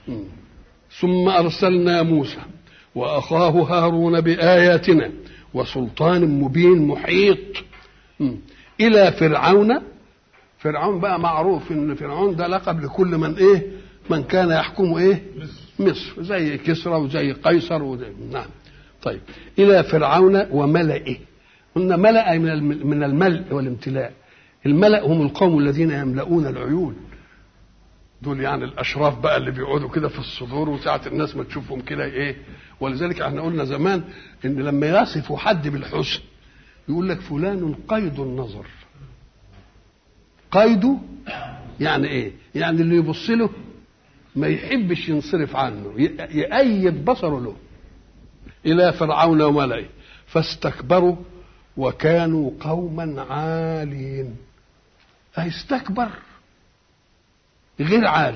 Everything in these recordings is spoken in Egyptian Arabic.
مم. ثم أرسلنا موسى وأخاه هارون بآياتنا وسلطان مبين محيط مم. إلى فرعون فرعون بقى معروف إن فرعون ده لقب لكل من إيه من كان يحكم إيه مصر زي كسرى وزي قيصر وزي نعم طيب إلى فرعون وملئه قلنا ملأ من الم- من الملء والامتلاء الملأ هم القوم الذين يملؤون العيون دول يعني الاشراف بقى اللي بيقعدوا كده في الصدور وساعه الناس ما تشوفهم كده ايه ولذلك احنا قلنا زمان ان لما يصفوا حد بالحسن يقول لك فلان قيد النظر قيده يعني ايه يعني اللي يبص له ما يحبش ينصرف عنه ي- يأيد بصره له الى فرعون وملئه فاستكبروا وكانوا قوما عالين استكبر غير عالي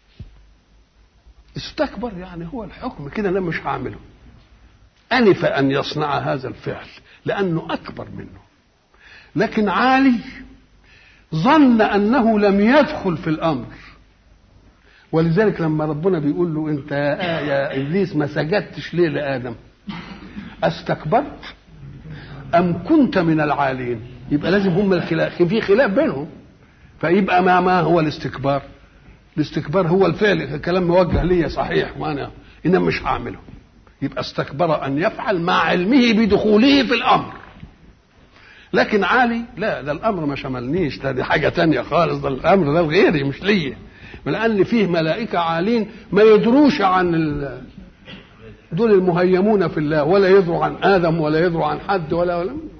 استكبر يعني هو الحكم كده انا مش هعمله انف ان يصنع هذا الفعل لانه اكبر منه لكن عالي ظن انه لم يدخل في الامر ولذلك لما ربنا بيقول له انت يا, يا ابليس ما سجدتش ليه لادم استكبرت ام كنت من العالين يبقى لازم هم الخلاف في خلاف بينهم فيبقى ما ما هو الاستكبار الاستكبار هو الفعل كلام موجه لي صحيح وانا انما مش هعمله يبقى استكبر ان يفعل مع علمه بدخوله في الامر لكن عالي لا ده الامر ما شملنيش ده دي حاجه تانية خالص ده الامر ده غيري مش ليا لان فيه ملائكه عالين ما يدروش عن ال... دول المهيمون في الله ولا يدروا عن ادم ولا يدروا عن حد ولا ولا